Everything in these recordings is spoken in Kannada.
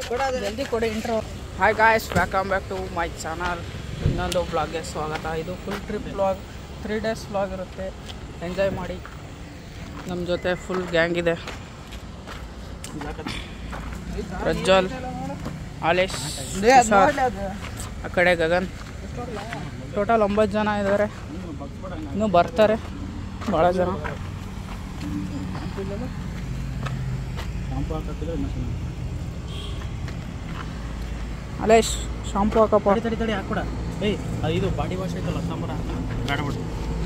ಜಲ್ದಿ ಕೊಡಿ intro hi guys welcome back to my channel ಇನ್ನೊಂದು ಬ್ಲಾಗ್ಗೆ ಸ್ವಾಗತ ಇದು full trip blog three days blog ಇರುತ್ತೆ ಎಂಜಾಯ್ ಮಾಡಿ ನಮ್ಮ ಜೊತೆ ಫುಲ್ ಗ್ಯಾಂಗ್ ಇದೆ ಪ್ರಜ್ವಲ್ ಆಲೇಶ್ ತುಷಾರ್, ಆ ಕಡೆ ಗಗನ್ ಟೋಟಲ್ ಒಂಬತ್ತು ಜನ ಇದ್ದಾರೆ ಇನ್ನೂ ಬರ್ತಾರೆ ಭಾಳ ಜನ ಅಲೇಶ್ ಶಾಂಪು ಹಾಕಪ್ಪ ತಡಿ ತಡಿ ತಡಿ ಹಾಕ್ಬಿಡ ಏಯ್ ಅದು ಇದು ಬಾಡಿ ವಾಶ್ ಐತಲ್ಲ ಸಾಂಬಾರ ಬೇಡ ಬಿಡು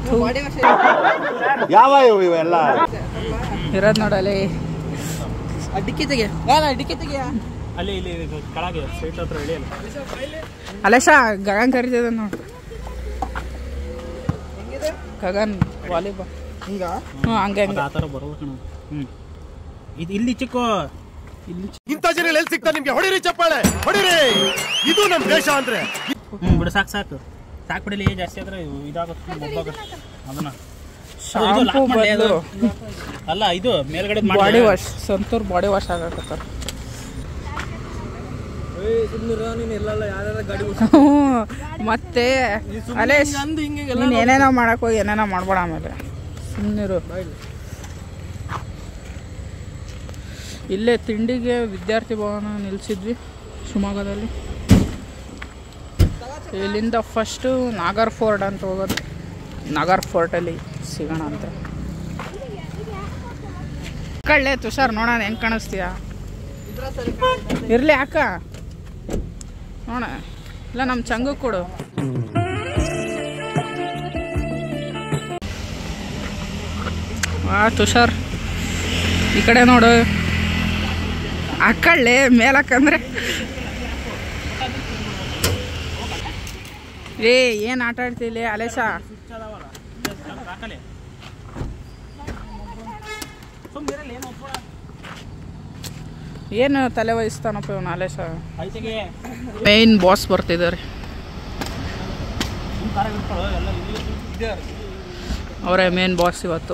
ಯಾವ ಇವು ಇವೆಲ್ಲ ಇರೋದು ನೋಡಲಿ ಡಿಕ್ಕಿ ತೆಗೆ ಡಿಕ್ಕಿ ತೆಗಿಯ ಅಲ್ಲಿ ಇಲ್ಲಿ ಇದು ಕೆಳಗೆ ಸೈಟ್ ಹತ್ರ ಇಳಿಯಲ್ಲ ಅಲೇಶ ಗಗನ್ ಕರಿತಿದೆ ನೋಡು ಗಗನ್ ವಾಲಿಬಾಲ್ ಹಿಂಗ ಹ್ಞೂ ಹಂಗೆ ಅದು ಹಂಗೆ ಆ ಥರ ಬರೋದು ಕಣ ಹ್ಞೂ ಇದು ಇಲ್ಲಿ ಚಿಕ್ಕು ಇಲ್ಲಿ ಇಂಥ ಜನ ಎಲ್ಲಿ ಸಿಗ್ತಾ ನಿಮ್ಗೆ ಹೊಡಿರಿ ಚಪ್ಪಾಳೆ ಹೊಡಿರಿ ಇದು ನಮ್ ದೇಶ ಅಂದ್ರೆ ಹ್ಞೂ ಬಿಡು ಸಾಕು ಸಾಕು ಸಾಕು ಬಿಡಲಿ ಜಾಸ್ತಿ ಆದ್ರೆ ಇದಾಗುತ್ತೆ ಮೊಬ್ಬಾಗುತ್ತೆ ಅದನ್ನ ಅದು ಇದು ಶಾಂಪು lock ಮಾಡ್ಲಿ ಅದು. ಬದಲು ಅಲ್ಲ ಇದು ಮೇಲ್ಗಡೆ body wash Santoor body wash ಆಗಕತ್ತಾರ ಹ್ಞೂ, ಮತ್ತೆ ಅಲೇಶ್ ನೀನ್ ಏನೇನೋ ಮಾಡಕ್ ಹೋಗಿ ಏನೇನೋ ಮಾಡ್ಬೇಡ ಆಮೇಲೆ ಸುಮ್ಮನಿರು ಇಲ್ಲೇ ತಿಂಡಿಗೆ ವಿದ್ಯಾರ್ಥಿ ಭವನ ನಿಲ್ಸಿದ್ವಿ ಶಿವಮೊಗ್ಗದಲ್ಲಿ ಇಲ್ಲಿಂದ ಫಸ್ಟು ನಾಗರ್ ಫೋರ್ಟ್ ಅಂತ ಹೋಗೋದು ನಾಗರ್ ಫೋರ್ಟಲ್ಲಿ ಸಿಗೋಣ ಅಂತ ಕಳ್ಳೆ ತುಷಾರ್ ನೋಡೋಣ ಹೆಂಗೆ ಕಾಣಿಸ್ತೀಯ ಇರ್ಲಿ ಅಕ್ಕ ನೋಡ ಇಲ್ಲ ನಮ್ಮ ಚಂಗು ಕೊಡು ವಾ ತುಷಾರ್ ಈ ಕಡೆ ನೋಡು ಅಕ್ಕಳ್ಳೆ ಮೇಲಕ್ಕಂದ್ರೆ ಏ ಏನು ಆಟ ಆಡ್ತಿಲ್ಲ ಅಲೇಶ ಹಾಕಲೆ ಸುಮ್ಮನೆ ಏನು ಒಪ್ಪ ಏನು ತಲೆ ವಹಿಸ್ತಾನಪ್ಪ ಇವನು ಅಲೇಶ ಐತೆಗೆ ಮೇನ್ ಬಾಸ್ ಬರ್ತಿದ್ದಾರೆ ನಿಮ್ಮ ಕಾರ ಇಟ್ಕೊಳ್ಳೋ ಎಲ್ಲ ಇಲ್ಲಿ ಇದೆ ಅವರೇ ಮೇನ್ ಬಾಸ್ ಇವತ್ತು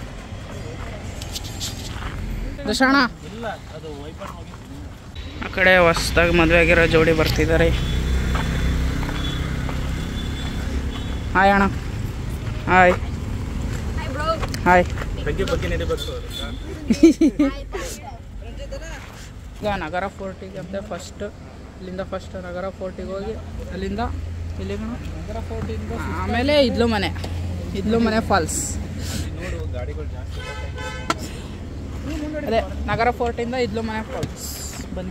ದಶಾಣ ಇಲ್ಲ ಅದು ವೈಪರ್ ಹೋಗಿ ಆ ಕಡೆ ಹೊಸ್ದಾಗಿ ಮದುವೆ ಆಗಿರೋ ಜೋಡಿ ಬರ್ತಿದ್ದಾರೆ ಹಾಯ್ ಅಣ್ಣ ಹಾಯ್ ಹಾಯ್ ಬಗ್ಗೆ ಬಗ್ಗೆ ನಡಿಬೇಕು ಈಗ ನಗರ ಫೋರ್ಟಿಗೆ ಅಂತ ಫಸ್ಟ್ ಇಲ್ಲಿಂದ ಫಸ್ಟ್ ನಗರ ಫೋರ್ಟಿಗೆ ಹೋಗಿ ಅಲ್ಲಿಂದ ಇಲ್ಲಿಗೆ ನಗರ ಫೋರ್ಟಿಂದ ಆಮೇಲೆ ಇದ್ಲು ಮನೆ ಇದ್ಲು ಮನೆ ಫಾಲ್ಸ್ ಅದೇ ನಗರ ಫೋರ್ಟಿಂದ ಇದ್ಲು ಮನೆ ಫಾಲ್ಸ್ ಬನ್ನಿ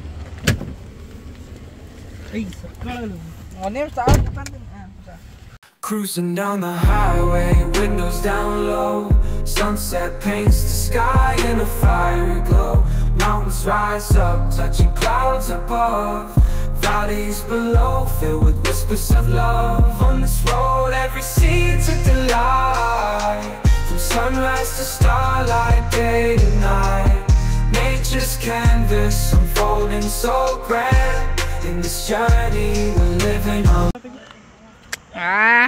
Cruising down the highway, windows down low. Sunset paints the sky in a fiery glow. Mountains rise up, touching clouds above. Valleys below, filled with whispers of love. On this road, every seed's a delight. From sunrise to starlight, day to night. Nature's canvas unfolding so grand. In this journey, we're living on. ಆ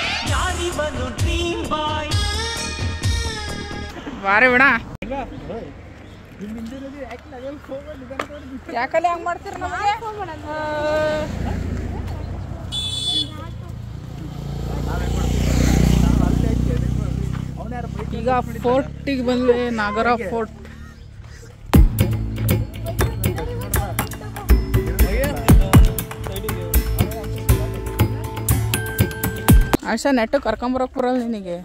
ಬಾರಿ ಬಿಡ ಯಾಕಲ್ಲ ಹಂಗ್ ಮಾಡ್ತೀರ ನಮಗೆ ಈಗ ಫೋರ್ಟಿಗೆ ಬಂದ್ವಿ ನಾಗರ ಫೋರ್ಟ್ ಆಶಾ ನೆಟ್ಟು ಕರ್ಕೊಂಬರಕ್ ಬರಲ್ಲ ನಿನಗೆ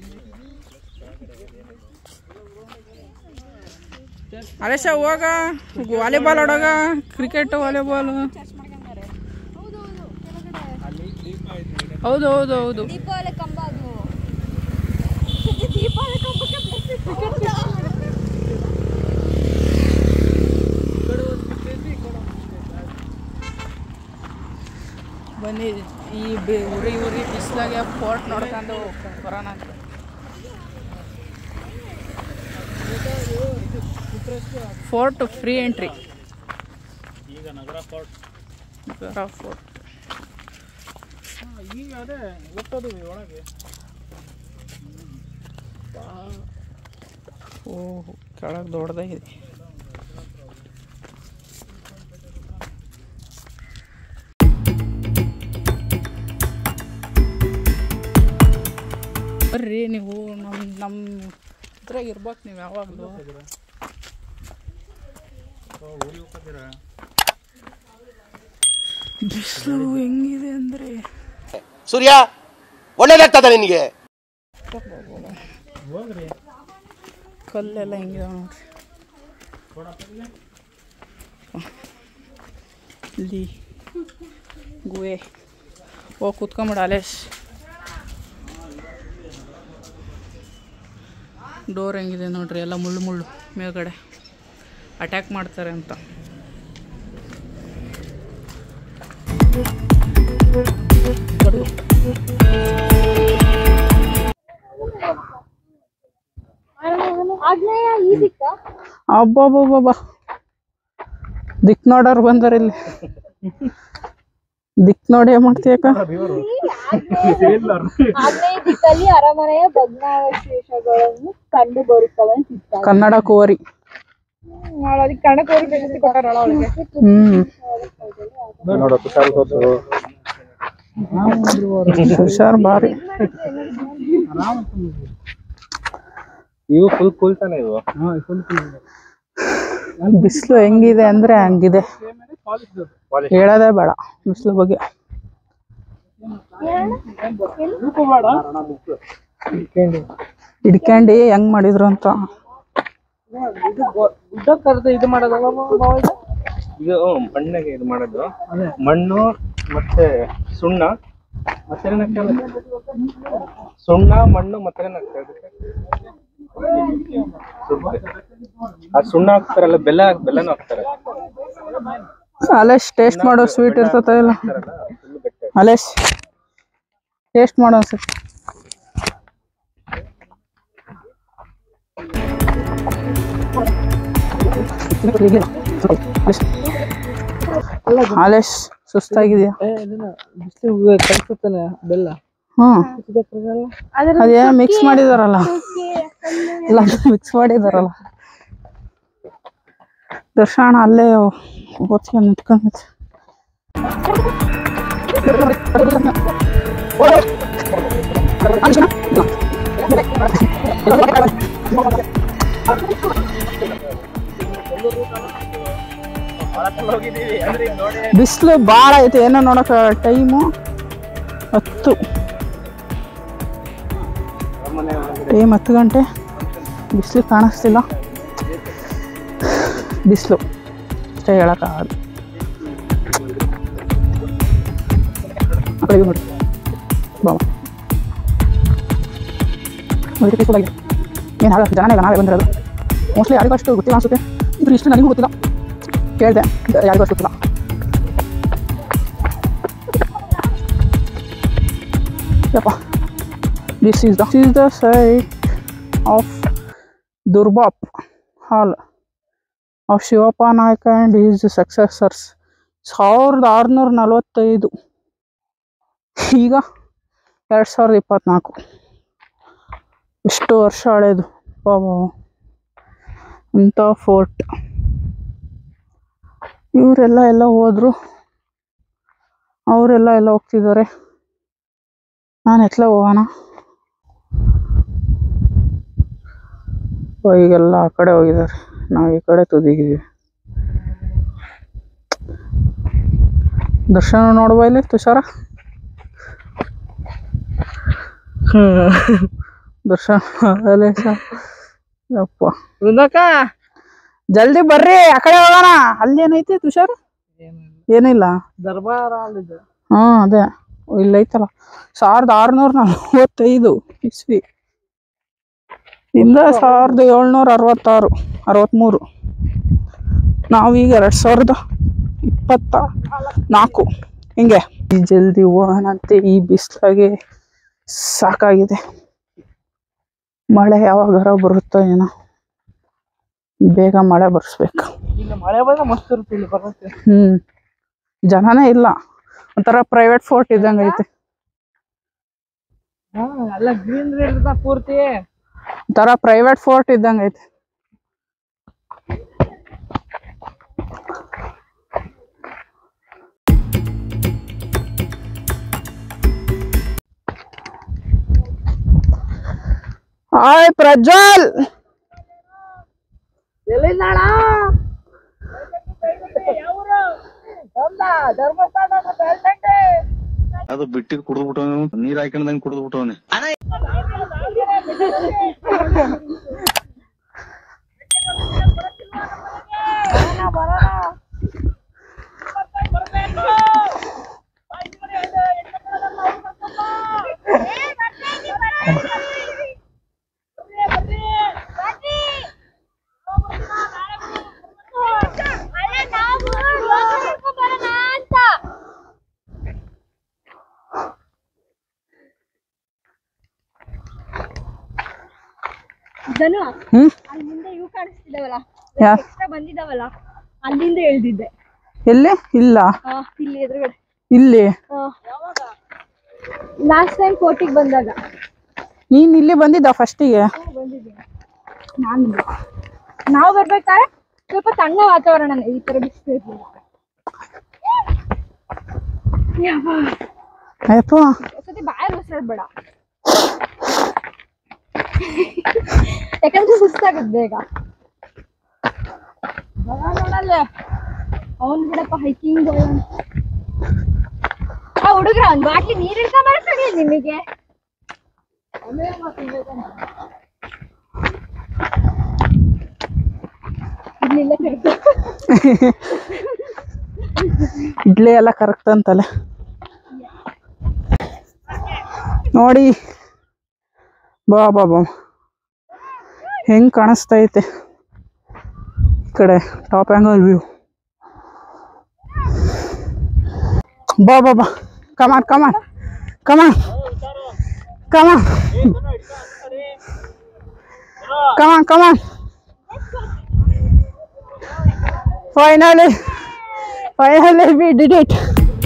ಅಲೇಶ ಹೋಗ ವಾಲಿಬಾಲ್ ಆಡೋಗ ಕ್ರಿಕೆಟ್ ವಾಲಿಬಾಲ್ ಹೌದು ಹೌದು ಹೌದು ದೀಪಾವಳಿ ಕಂಬ ಅದು ದೀಪಾವಳಿ ಕಂಬಕ್ಕೆ ಹೌದಾ? ಬನ್ನಿ ಈ ಬಿ- ಉರಿ ಉರಿ ಬಿಸಿಲಾಗೆ ಫೋರ್ಟ್ ನೋಡ್ಕೊಂಡು ಬರೋಣ ಅಂತ ಫೋರ್ಟ್ ಫ್ರೀ ಎಂಟ್ರಿ ಈಗ ನಗರ ಫೋರ್ಟ್ ಫೋರ್ಟ್ ಈಗ ಅದೇ ಒಟ್ಟದು ಒಳಗೆ ಓಹ್ ಕೆಳಗೆ ದೊಡ್ಡದಾಗಿದೆ ಬರ್ರಿ ನೀವು ನಮ್ಮ ನಮ್ಮ ಇದ್ರಾಗ ಇರ್ಬೇಕು ನೀವು ಯಾವಾಗಲೂ ಬಿಸಿಲು ಹೆಂಗಿದೆ ಅಂದರೆ ಸೂರ್ಯ ಒಳ್ಳೇದಾಗ್ತದ ನಿನಗೆ ಹೋಗ್ರಿ ಕಲ್ಲೆಲ್ಲ ಹೆಂಗಿದೆ ನೋಡ್ರಿ ಇಲ್ಲಿ ಗುಹೆ ಹೋಗಿ ಕೂತ್ಕೊಂಬಿಡ ಅಲೇಶ್ ಡೋರ್ ಹೆಂಗಿದೆ ನೋಡ್ರಿ ಎಲ್ಲ ಮುಳ್ಳು ಮುಳ್ಳು ಮೇಲ್ಗಡೆ ಅಟ್ಯಾಕ್ ಮಾಡ್ತಾರೆ ಅಂತ ಆಗ್ನೇಯ ಈ ದಿಕ್ಕ ಅಬ್ಬಬ್ಬಬ್ಬ ದಿಕ್ ನೋಡೋರು ಬಂದಾರ ಇಲ್ಲಿ ದಿಕ್ ನೋಡಿ ಏನ್ ಮಾಡ್ತೀಯಕ್ಕ ಆಗ್ನೇಯ ದಿಕ್ಕಲ್ಲಿ ಅರಮನೆಯ ಭಗ್ನಾವಶೇಷಗಳನ್ನು ಕಂಡು ಬರುತ್ತವೆ ಅಂತ ಇತ್ತ ಕನ್ನಡ ಕುವರಿ ಅದಕ್ಕೆ ಕನ್ನಡ ಕೋರಿ ಪ್ರಶಸ್ತಿ ಕೊಟ್ಟಾರಲ್ಲ ಅವಳಿಗೆ ಹ್ಮ್ ನೋಡು ತುಷಾರ್ ತೋರ್ಸು ಹುಷಾರ್ ಬಾರಿ ಇವು ಫುಲ್ ಕೂಲ್ ತಾನೆ ಇವು ಬಿಸಿಲು ಹೆಂಗಿದೆ ಅಂದ್ರೆ ಹಂಗಿದೆ ಹೇಳೋದೇ ಬೇಡ ಬಿಸಿಲು ಬಗ್ಗೆ ಹಿಡ್ಕೊಂಡು ಹೆಂಗ್ ಮಾಡಿದ್ರು ಅಂತ ಇದು ಮಣ್ಣಿಗೆ ಇದು ಮಾಡೋದು ಮಣ್ಣು ಮತ್ತೆ ಸುಣ್ಣ ಮತ್ತೆ ಸುಣ್ಣ ಮಣ್ಣು ಮತ್ತೆ ಆ ಸುಣ್ಣ ಹಾಕ್ತಾರಲ್ಲ ಬೆಲ್ಲ ಬೆಲ್ಲನೂ ಹಾಕ್ತಾರೆ ಅಲೇಶ್ ಟೇಸ್ಟ್ ಮಾಡೋ ಸ್ವೀಟ್ ಇರ್ತದ ಇಲ್ಲ ಫುಲ್ ಗಟ್ಟಿ ಅಲೇಶ್ ಟೇಸ್ಟ್ ಮಾಡೋ ಅನ್ಸುತ್ತೆ ಅಲೇಶ್ ಸುಸ್ತಾಗಿದೆಯಾ ಕಲ್ಸುತ್ತಾನೆ ಬೆಲ್ಲ ಹ್ಮ್ ಅದೇನೋ ಮಿಕ್ಸ್ ಮಾಡಿದಾರಲ್ಲ ಇಲ್ಲ ಮಿಕ್ಸ್ ಮಾಡಿದಾರಲ್ಲ ದರ್ಶನ ಅಲ್ಲೇ ಓದ್ಕೊಂಡು ನಿಂತ್ಕೊಂಡೈತೆ ಬಿಸಿಲು ಭಾಳ ಐತೆ ಏನೋ ನೋಡಕ ಟೈಮು ಹತ್ತು ಟೈಮ್ ಹತ್ತು ಗಂಟೆ ಬಿಸಿಲು ಕಾಣಿಸ್ತಿಲ್ಲ ಬಿಸಿಲು ಅಷ್ಟೇ ಹೇಳೋಕ್ಕಾಗಲ್ಲ ಆ ಕಡೆಗೆ ನೋಡಿ ಬಾವ ನೋಡಿ ಪೀಸ್ಫುಲ್ ಆಗಿದೆ ಏನು ಹಾಗೆ ಜನ ಇಲ್ಲ ನಾವೇ ಬಂದಿರೋದು ಮೋಸ್ಟ್ಲಿ ಯಾರಿಗೂ ಅಷ್ಟು ಗೊತ್ತಿಲ್ಲ ಅನ್ಸುತ್ತೆ ಇದ್ರ ಇಷ್ಟು ನನಗೂ ಗೊತ್ತಿಲ್ಲ ಕೇಳಿದೆ ಯಾರಿಗೂ ಅಷ್ಟು ಗೊತ್ತಿಲ್ಲ ಯಪ್ಪ this is the this is the site of Durbap Hall of Shivappa ನಾಯಕ ಆ್ಯಂಡ್ his successors ಸಾವಿರದ ಆರುನೂರ ನಲವತ್ತೈದು ಈಗ ಎರಡು ಸಾವಿರದ ಇಪ್ಪತ್ನಾಲ್ಕು ಎಷ್ಟು ವರ್ಷ ಹಳೇದು ಬಾಬಾ ಅಂಥ ಫೋರ್ಟ್ ಇವರೆಲ್ಲ ಎಲ್ಲ ಹೋದ್ರು ಅವರೆಲ್ಲ ಎಲ್ಲ ಹೋಗ್ತಿದ್ದಾರೆ ನಾನು ಎತ್ಲ ಹೋಗೋಣ ಓ, ಈಗೆಲ್ಲ ಆ ಕಡೆ ಹೋಗಿದ್ದಾರೆ ನಾವು ಈ ಕಡೆ ತುದಿಗಿದ್ದೀವಿ ದರ್ಶನ ನೋಡುವ ಇಲ್ಲಿ ತುಷಾರ ದರ್ಶನ ಅಲ್ಲೇ ಸ- ಯಪ್ಪ ವೃಂದಕ್ಕ ಜಲ್ದಿ ಬರ್ರಿ ಆ ಕಡೆ ಹೋಗೋಣ ಅಲ್ಲಿ ಏನೈತಿ ತುಷಾರ ಏನಿಲ್ಲ ದರ್ಬಾರ ಅಲ್ಲಿದೆ ಹಾ ಅದೇ ಇಲ್ಲೈತಲ್ಲ ಸಾವಿರದ ಆರುನೂರ ನಲವತ್ತೈದು ಇಸ್ವಿ ಇಂದ ಸಾವಿರದ ಏಳ್ನೂರ ಅರವತ್ತಾರು ಅರವತ್ತ್ಮೂರು ನಾವೀಗ ಎರಡು ಸಾವಿರದ ಇಪ್ಪತ್ತ ನಾಲ್ಕು ಹಿಂಗೆ ಈ ಜಲ್ದಿ ಹೋಗೋಣಂತೆ ಈ ಬಿಸಿಲಾಗೆ ಸಾಕಾಗಿದೆ ಮಳೆ ಯಾವಾಗಾರ ಬರುತ್ತೋ ಏನೋ ಬೇಗ ಮಳೆ ಬರ್ಸ್ಬೇಕು ಇಲ್ಲಿ ಮಳೆ ಬಂದ್ರೆ ಮಸ್ತ್ ಇರುತ್ತೆ ಇಲ್ಲಿ ಬರುತ್ತೆ ಹ್ಮ್ ಜನನೇ ಇಲ್ಲ ಒಂಥರ ಪ್ರೈವೇಟ್ ಫೋರ್ಟ್ ಇದ್ದಂಗೆ ಐತೆ ಹಾ ಎಲ್ಲ ಗ್ರೀನ್ರಿ ಇರ್ತದ ಪೂರ್ತಿ ಒಂಥರ ಪ್ರೈವೇಟ್ ಫೋರ್ಟ್ ಇದ್ದಂಗೆ ಐತೆ ಹಾಯ್ ಪ್ರಜ್ವಲ್ ಎಲ್ಲಿದ್ದಾಳ ಧರ್ಮಸ್ಥಳ ಅದು ಬಿಟ್ಟಿಗೆ ಕುಡಿದು ಬಿಟ್ಟವನು ನೀರ್ ಹಾಕೊಂಡಂಗ್ ಕುಡಿದು ಬಿಟ್ಟವನೆ ಧನು ಹ್ಮ್ ಅಲ್ಲಿ ಮುಂದೆ ಇವು ಕಾಣಿಸ್ತಿದಾವಲ್ಲ ಯಾ ಎಕ್ಸ್ಟ್ರಾ ಬಂದಿದಾವಲ್ಲ ಅಲ್ಲಿಂದ ಎಳ್ದಿದ್ದೆ ಎಲ್ಲಿ ಇಲ್ಲ ಆ, ಇಲ್ಲಿ ಎದುರುಗಡೆ ಇಲ್ಲಿ ಲಾಸ್ಟ್ ಟೈಮ್ ಕೋಟಿಗೆ ಬಂದಾಗ ನೀನ್ ಇಲ್ಲಿ ಬಂದಿದ್ದ ಫಸ್ಟಿಗೆ ಬಂದಿದ್ದೀನಿ ನಾನು ನಾವು ಬರ್ಬೇಕಾದ್ರೆ ಸ್ವಲ್ಪ ತಣ್ಣ ವಾತಾವರಣ ಈ ತರ ಬಿಸಿಲು ಇರ್ಲಿಲ್ಲ ಯವ್ವ, ಅಯ್ಯಪ್ಪ ಒಂದ್ಸತಿ ಬಾಯಲ್ಲಿ ಉಸಿರಾಡ್ಬೇಡ ಯಾಕಂದ್ರೆ ಸುಸ್ತಾಗದ್ ಬೇಗ ನೋಡಲ್ಲ ಅವನ್ ಬಿಡಪ್ಪ ಹೈಕಿಂಗ್ ಆ ಹುಡುಗ್ರ ಒಂದ್ ಬಾಟ್ಲಿ ನೀರ್ ಇಡ್ಕೊಂಡ್ ಬರ್ತಾನೆ ನಿಮಗೆ ಇಲ್ಲಿಲ್ಲ ಕರೆಕ್ಟ್ ಇಡ್ಲಿ ಎಲ್ಲ ಕರೆಕ್ಟ್ ಅಂತಲ್ಲ ನೋಡಿ ಬಾ ಬಾ ಬಾ ಹೆಂಗ್ ಕಾಣಿಸ್ತೈತೆ ಈ ಕಡೆ ಟಾಪ್ ಆ್ಯಂಗಲ್ ವ್ಯೂ ಬಾ ಬಾ ಬಾ come on come on come on come on come on come on finally finally we did it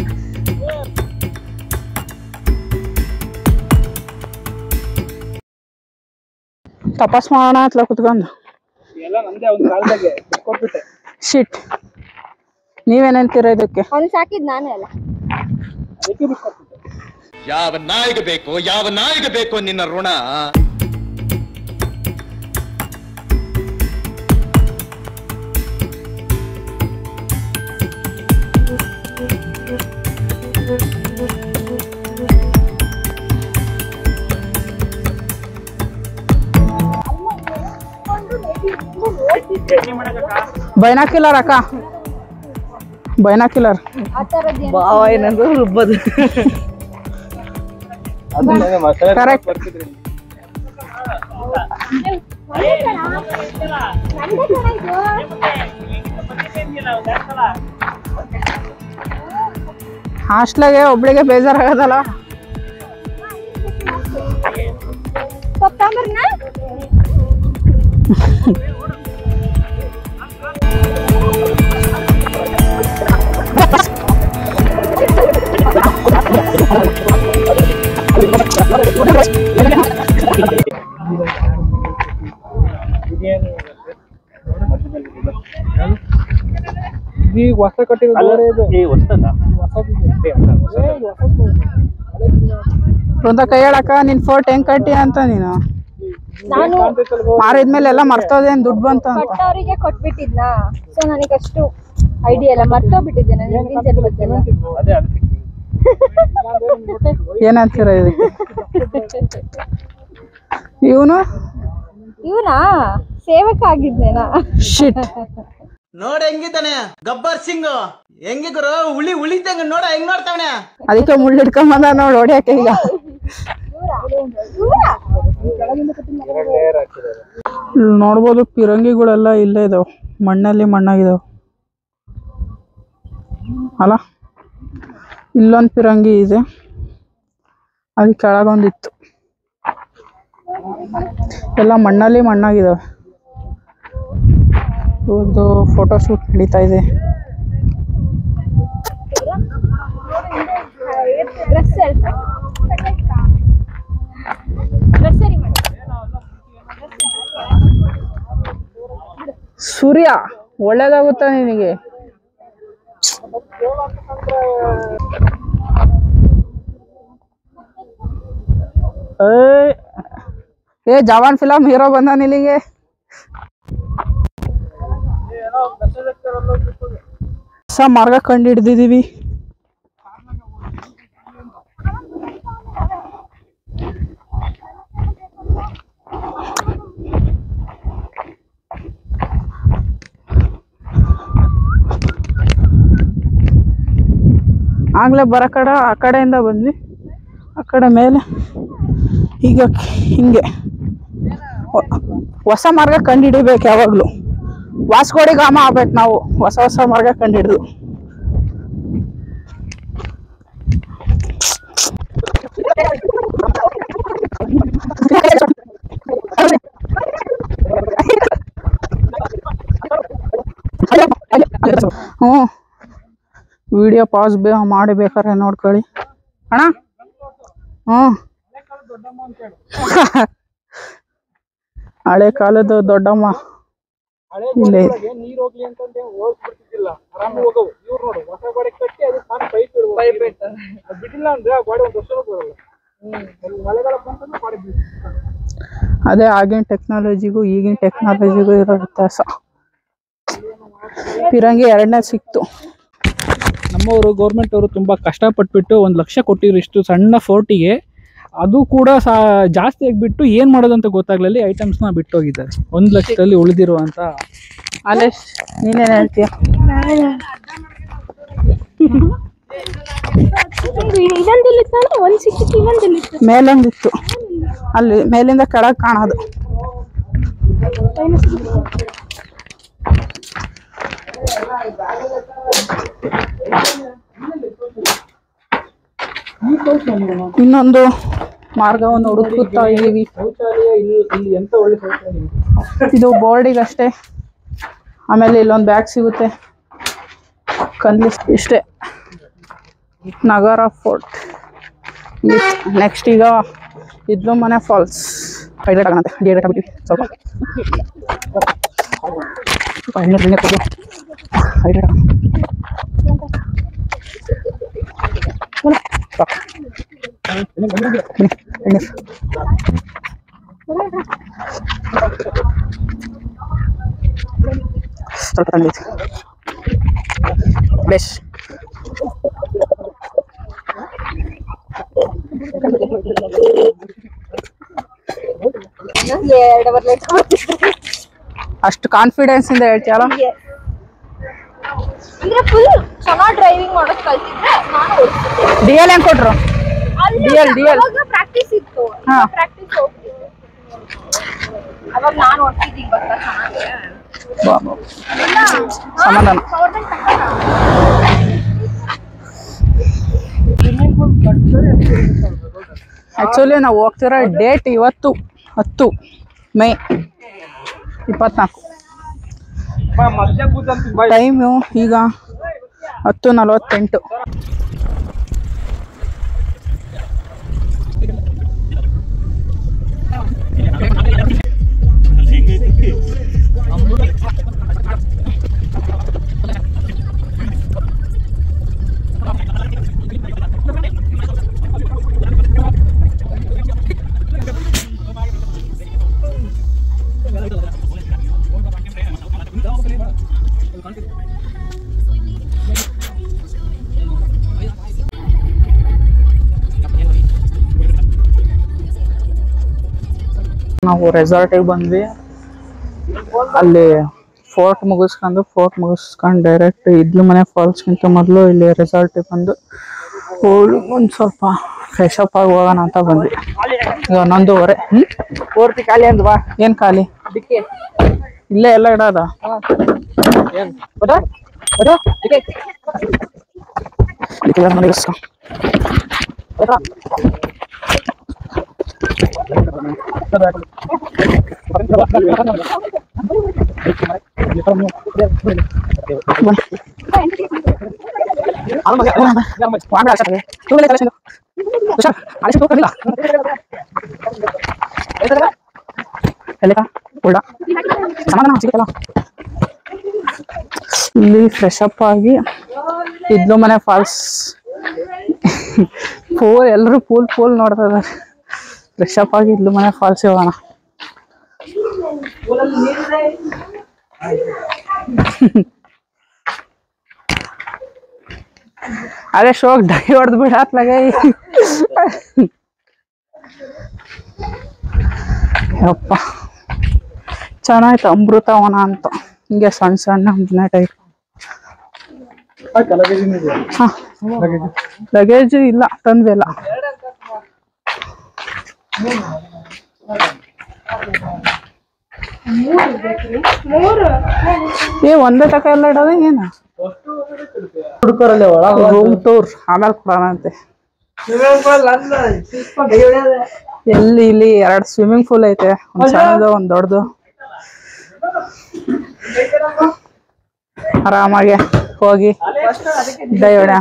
ತಪಾಸ್ ಮಾಡೋಣ ಅಂತ ಕುತ್ಕೊಂಡು ಎಲ್ಲ ನಮ್ದೇ ಒಂದ್ ಕಾಲದಾಗೆ ಕೊಟ್ಬಿಟ್ಟೆ ಶಿಟ್ ನೀವೇನಂತೀರ ಇದಕ್ಕೆ ಅವ್ನು ಸಾಕಿದ್ ನಾನೇ ಅಲ್ಲ ಅದಕ್ಕೆ ಬಿಟ್ಕೊಟ್ಬಿಟ್ಟೆ ಯಾವ ನಾಯಿಗೆ ಬೇಕು ಯಾವ ನಾಯಿಗೆ ಬೇಕು ನಿನ್ನ ಋಣ ಬೈನಾಕಿಲರ್ ಅಕ್ಕ ಬೈನಾಕಿಲರ್ ಆ ಥರದ್ದು ಏನು ಬಾವ ಏನಂದ್ರೆ ರುಬ್ಬದು ಕರೆಕ್ಟ್ ಹಾಸ್ಟ್ಲಾಗೆ ಒಬ್ಳಿಗೆ ಬೇಜಾರಾಗದಲ್ಲ ಕೊತ್ತಂಬರಿನ ಈಗ ಹೊಸ ಕಟ್ಟಿರೋ ಬೇರೆ ಇದು ಏ ಹೊಸ್ತದ ಒಂದ ಕೈ ಹೇಳಕ್ಕ ನಿನ್ ಫೋರ್ಟ್ ಹೆಂಗ್ ಕಟ್ಟಿ ಅಂತ ನೀನು ನಾನು ಮಾರಿದ್ಮೇಲೆ ಎಲ್ಲ ಮರ್ತೋದೇನ್ ದುಡ್ಡು ಬಂತ ಅಂತ ಕೊಟ್ಟವರಿಗೆ ಕೊಟ್ಬಿಟ್ಟಿದ್ನಾ ಸೊ ನನಗಷ್ಟು ಐಡಿಯಾ ಇಲ್ಲ ಮರ್ತೋಗ್ಬಿಟ್ಟಿದ್ದೆ ನಾನು ಹಿಂದಿನ ಜನ್ಮದ್ದೆಲ್ಲ ಅದೇ ಅದಕ್ಕೆ ಏನಂತೀರ ಇದಕ್ಕೆ ಇವನು ಇವನಾ ಸೇವಕ ಆಗಿದ್ನೇನಾ ಶಿಟ್ ನೋಡ ಹೆಂಗಿದ್ದಾನೆ ಗಬ್ಬರ್ ಸಿಂಗ್ ಹೆಂಗಿ ಗುರು ಉಳಿ ಉಳಿತಂಗ ನೋಡ ಹೆಂಗ್ ನೋಡ್ತಾವನೆ ಅದಕ್ಕೆ ಮುಳ್ಳು ಹಿಡ್ಕೊಂಬಂದ ನೋಡಿ ಹೊಡ್ಯಾಕೆ ಈಗ ಇಲ್ಲಿ ನೋಡ್ಬೋದು ಪಿರಂಗಿಗಳೆಲ್ಲ ಇಲ್ಲೇ ಇದಾವ ಮಣ್ಣಲ್ಲಿ ಮಣ್ಣಾಗಿದಾವ ಅಲ್ಲ ಇಲ್ಲೊಂದು ಪಿರಂಗಿ ಇದೆ ಅಲ್ಲಿ ಕೆಳಗೊಂದಿತ್ತು ಎಲ್ಲ ಮಣ್ಣಲ್ಲಿ ಮಣ್ಣಾಗಿದಾವೆ ಇವ್ರದ್ದು ಫೋಟೋ ಶೂಟ್ ನಡೀತಾ ಇದೆ ಡ್ರೆಸ್ ಡ್ರೆಸ್ ಸರಿ ಮಾಡಿ ಸೂರ್ಯ ಒಳ್ಳೇದಾಗುತ್ತಾ ನಿನಗೆ ಏ ಜವಾನ್ ಫಿಲಮ್ ಹೀರೋ ಬಂದಾನ ಇಲ್ಲಿಗೆ ಹೊಸ ಮಾರ್ಗ ಕಂಡು ಹಿಡ್ದಿದೀವಿ ಆಗ್ಲೇ ಬರೋ ಕಡೆ ಆ ಕಡೆಯಿಂದ ಬಂದ್ವಿ ಆ ಕಡೆ ಮೇಲೆ ಈಗ ಹಿಂಗೆ ಹೊ- ಹೊಸ ಮಾರ್ಗ ಕಂಡುಹಿಡಿಬೇಕು ಯಾವಾಗಲೂ ವಾಸ್ಕೋಡಿ ಗಾಮ ಆಗ್ಬೇಕು ನಾವು ಹೊಸ ಹೊಸ ಮಾರ್ಗ ಕಂಡುಹಿಡಿದು ಹ್ಞೂ ವಿಡಿಯೋ ಪಾಸ್ ಬೇ ಮಾಡಿ ಬೇಕಾರೆ ನೋಡ್ಕೊಳ್ಳಿ ಅಣ್ಣ ಹ್ಞೂ ಹಳೆ ಕಾಲದ ದೊಡ್ಡಮ್ಮ ಹಳೆ ಇಲ್ಲೇ ಗೋಡೆಗಳಿಗೆ ನೀರ್ ಹೋಗ್ಲಿ ಅಂತಂದ್ರೆ ಹೋಗ್ಬಿಡ್ತಿದ್ದಿಲ್ಲ ಆರಾಮ ಹೋಗವು ಇವ್ರು ನೋಡು ಹೊಸ ಗೋಡೆ ಕಟ್ಟಿ ಅದು ತಾನು ಪೈಪ್ ಪೈಪ್ ಅದು ಬಿಟ್ಟಿಲ್ಲ ಅಂದ್ರೆ ಆ ಗೋಡೆ ಒಂದು ವರ್ಷನೂ ಬರಲ್ಲ ಅಲ್ಲಿ ಮಳೆಗಾಲ ಬಂತಂದ್ರೆ ಗೋಡೆ ಬೀಳ್ತದೆ. ಅದೇ ಆಗಿನ ಟೆಕ್ನಾಲಜಿಗೂ ಈಗಿನ ಟೆಕ್ನಾಲಜಿಗೂ ಇರೋ ವ್ಯತ್ಯಾಸ ಪಿರಂಗಿ ಎರಡನೇ ಸಿಕ್ತು ನಮ್ಮವರು ಗೌರ್ಮೆಂಟ್ ಅವರು ತುಂಬಾ ಕಷ್ಟಪಟ್ಬಿಟ್ಟು ಒಂದು ಲಕ್ಷ ಕೊಟ್ಟಿದ್ರು ಇಷ್ಟು ಸಣ್ಣ ಫೋರ್ಟಿಗೆ ಅದು ಕೂಡ ಸಾ ಜಾಸ್ತಿ ಆಗಿಬಿಟ್ಟು ಏನ್ ಮಾಡೋದು ಅಂತ ಗೊತ್ತಾಗ್ಲಿಲ್ಲ ಐಟಮ್ಸ್ನ ಬಿಟ್ಟೋಗಿದ್ದಾರೆ ಒಂದ್ ಲಕ್ಷದಲ್ಲಿ ಉಳಿದಿರುವಂತ ಅಲ್ಲೇ ನೀನೇನು ಹೇಳ್ತೀಯ ಇದೊಂದಿಲ್ಲಿತ್ತಾನೆ ಒಂದ್ ಸಿಕ್ಕಿತ್ತು ಇನ್ನೊಂದಿಲ್ಲಿತ್ತು ಮೇಲೊಂದಿತ್ತು ಅಲ್ಲಿ ಮೇಲಿಂದ ಕೆಳಗೆ ಕಾಣೋದು ಇನ್ನೊಂದು ಮಾರ್ಗವನ್ನು ಹುಡುಕುತ್ತಾ ಇದ್ದೀವಿ ಶೌಚಾಲಯ ಇಲ್ಲಿ ಇಲ್ಲಿ ಎಂತ ಒಳ್ಳೆ ಶೌಚಾಲಯ ಇದು ಬೋರ್ಡಿಗಷ್ಟೇ ಆಮೇಲೆ ಇಲ್ಲೊಂದು ಬ್ಯಾಗ್ ಸಿಗುತ್ತೆ ಕನ್ಲಿ ಇಷ್ಟೇ ನಗರ ಫೋರ್ಟ್ ನೆಕ್ಸ್ಟ್ ಈಗ ಇದ್ಲು ಮನೆ ಫಾಲ್ಸ್ ಹೈಡ್ರೇಟ್ ಆಗೋಣಂತೆ ಡಿಹೈಡ್ರೇಟ್ ಆಗ್ಬಿಟ್ಟಿವಿ ಸ್ವಲ್ಪ ಸ್ವಲ್ಪ ಎಣ್ಣೆ ಎಣ್ಣೆ ಕೊಡು ಹೈಡ್ರೇಟ್ ಆಗೋಣ ಸಾಕು. ಬನ್ನಿ, ಎಣ್ಣೆ ಸ್ವಲ್ಪ ತಂದೈತಿ ಬೇಸ್ ಎರಡು ಬರ್ಲೈಟ್ ಅಷ್ಟು ಕಾನ್ಫಿಡೆನ್ಸ್ ಇಂದ ಹೇಳ್ತೀಯಲ್ಲ ಅಂದ್ರೆ ಫುಲ್ ಚೆನ್ನಾಗಿ ಡ್ರೈವಿಂಗ್ ಮಾಡೋದ್ ಕಲ್ತಿದ್ರೆ ನಾನು ಓಡಿಸ್ತಿದ್ದೆ ಡಿ ಎಲ್ ಹೆಂಗ್ ಕೊಟ್ರು DL, DL. ಪ್ರಾಕ್ಟೀಸ್ ಇತ್ತು ಹಾ. ಪ್ರಾಕ್ಟೀಸ್ ಹೋಗ್ತಿದ್ದೆ ಅವಾಗ ನಾನು ಓಡ್ತಿದ್ದೆ ಗೊತ್ತಾ ಚೆನ್ನಾಗಿ ಬಾ, ಬಾ. ಸಮಾಧಾನ ಗೌರ್ಮೆಂಟ್ ಆಕ್ಚುಲಿ ನಾವು ಹೋಗ್ತಿರೋ ಡೇಟ್ ಇವತ್ತು ಹತ್ತು ಮೇ ಇಪ್ಪತ್ನಾಲ್ಕು ಮಧ್ಯ ಕೂತಂತ ಬಾಯ್ ಟೈಮು ಈಗ ಹತ್ತು ನಲವತ್ತೆಂಟು ನಾವು ರೆಸಾರ್ಟಿಗೆ ಬಂದ್ವಿ ಅಲ್ಲಿ ಫೋರ್ಟ್ ಮುಗಿಸ್ಕೊಂಡು ಫೋರ್ಟ್ ಮುಗಿಸ್ಕೊಂಡು ಡೈರೆಕ್ಟ್ ಇದ್ಲು ಮನೆ ಫಾಲ್ಸ್ಗಿಂತ ಮೊದಲು ಇಲ್ಲಿ ರೆಸಾರ್ಟಿಗೆ ಬಂದು ಹೋಗಿ ಒಂದು ಸ್ವಲ್ಪ ಫ್ರೆಶ್ ಅಪ್ ಆಗಿ ಹೋಗೋಣ ಅಂತ ಬಂದ್ವಿ ಈಗ ಹನ್ನೊಂದುವರೆ ಹ್ಞೂ ಪೂರ್ತಿ ಖಾಲಿ ಅಂದ್ ಬಾ ಏನು ಖಾಲಿ ಇಲ್ಲೇ ಎಲ್ಲ ಇಡೋದ ಏನ್ ಬರ ಬರ ಇದೆಲ್ಲ ನೋಡಿ ಇಸ್ಕೊ. ವಾಂಗ ಅಷ್ಟೇ. ತೂಗಲೇ ಕಳಿಸಿದ್ದು. ಹುಷಾರ್, ಅಳಿಸಿ ತೂಕಲಿಲ್ಲ. ಎಲ್ಲಿಕ? ಉಳ್ಳ. ಸಮಾಧಾನ ಸಿಗುತ್ತಲ್ಲ ಇಲ್ಲಿ ಫ್ರೆಶ್ ಅಪ್ ಆಗಿ ಇದ್ಲು ಮನೆ ಫಾಲ್ಸ್ ಪೂಲ್ ಎಲ್ಲರೂ ಪೂಲ್ ಪೂಲ್ ನೋಡ್ತಾ ಇದ್ದಾರೆ ಫ್ರೆಶ್ ಅಪ್ ಆಗಿ ಇದ್ಲು ಮನೆ ಫಾಲ್ಸ್ ಹೋಗೋಣ ಅದೇ ಶೋಕ್ ಡೈ ಹೊಡೆದು ಬಿಡತ್ಲಾಗ ಯಪ್ಪ ಚೆನ್ನಾಯ್ತು ಅಮೃತವನ ಅಂತ ಹಿಂಗೆ ಸಣ್ಣ ಸಣ್ಣ ಮನೆ ಟೈಪ್ ಲಗೇಜ್ ಇಲ್ಲ ತಂದ್ವಿಲ್ಲ ಏ ಒಂದೇ ತಕ ಎಲ್ಲ ಇಡೋದ ಏನ ರೂಮ್ ಟೂರ್ ಆಮೇಲೆ ಕೊಡೋಣ ಅಂತೆ ಎಲ್ಲಿ ಇಲ್ಲಿ ಎರಡ್ ಸ್ವಿಮ್ಮಿಂಗ್ ಪೂಲ್ ಐತೆ ಒಂದ್ ಸಣ್ಣದು ಒಂದ್ ದೊಡ್ಡದು ಆರಾಮಾಗಿ ಹೋಗಿ ಡೈ ಹೊಡ್ಯ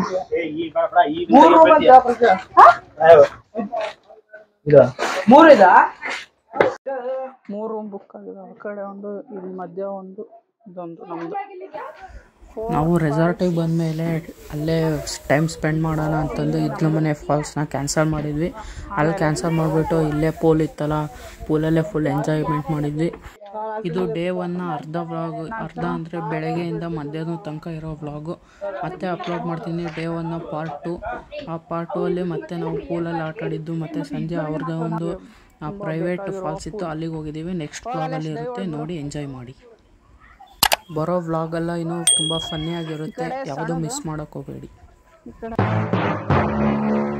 ಮೂರು ರೂಮ್ ಬುಕ್ ಆಗಿದೆ ಆ ಕಡೆ ಒಂದು ಇಲ್ಲಿ ಮಧ್ಯ ಒಂದು ಇದೊಂದು ನಮ್ದು ನಾವು ರೆಸಾರ್ಟಿಗೆ ಬಂದಮೇಲೆ ಅಲ್ಲೇ ಟೈಮ್ ಸ್ಪೆಂಡ್ ಮಾಡೋಣ ಅಂತಂದು ಇದ್ಲ ಮನೆ ಫಾಲ್ಸ್ನ ಕ್ಯಾನ್ಸಲ್ ಮಾಡಿದ್ವಿ ಅಲ್ಲಿ ಕ್ಯಾನ್ಸಲ್ ಮಾಡಿಬಿಟ್ಟು ಇಲ್ಲೇ ಪೂಲ್ ಇತ್ತಲ್ಲ ಪೂಲಲ್ಲೇ ಫುಲ್ ಎಂಜಾಯ್ಮೆಂಟ್ ಮಾಡಿದ್ವಿ ಇದು ಡೇ ಒನ್ನ ಅರ್ಧ ವ್ಲಾಗ್ ಅರ್ಧ ಅಂದರೆ ಬೆಳಗ್ಗೆಯಿಂದ ಮಧ್ಯಾಹ್ನ ತನಕ ಇರೋ ವ್ಲಾಗು ಮತ್ತೆ ಅಪ್ಲೋಡ್ ಮಾಡ್ತೀನಿ ಡೇ ಒನ್ನ ಪಾರ್ಟ್ ಟು ಆ ಪಾರ್ಟ್ ಟು ಅಲ್ಲಿ ಮತ್ತೆ ನಾವು ಪೂಲಲ್ಲಿ ಆಟ ಆಡಿದ್ದು ಮತ್ತು ಸಂಜೆ ಅವ್ರದ್ದೇ ಒಂದು ಪ್ರೈವೇಟ್ ಫಾಲ್ಸ್ ಇತ್ತು ಅಲ್ಲಿಗೆ ಹೋಗಿದ್ದೀವಿ ನೆಕ್ಸ್ಟ್ ವ್ಲಾಗಲ್ಲಿ ಇರುತ್ತೆ ನೋಡಿ ಎಂಜಾಯ್ ಮಾಡಿ ಬರೋ ವ್ಲಾಗೆಲ್ಲ ಇನ್ನೂ ತುಂಬ ಫನ್ನಿಯಾಗಿರುತ್ತೆ ಯಾವುದೂ ಮಿಸ್ ಮಾಡೋಕ್ಕೆ ಹೋಗಬೇಡಿ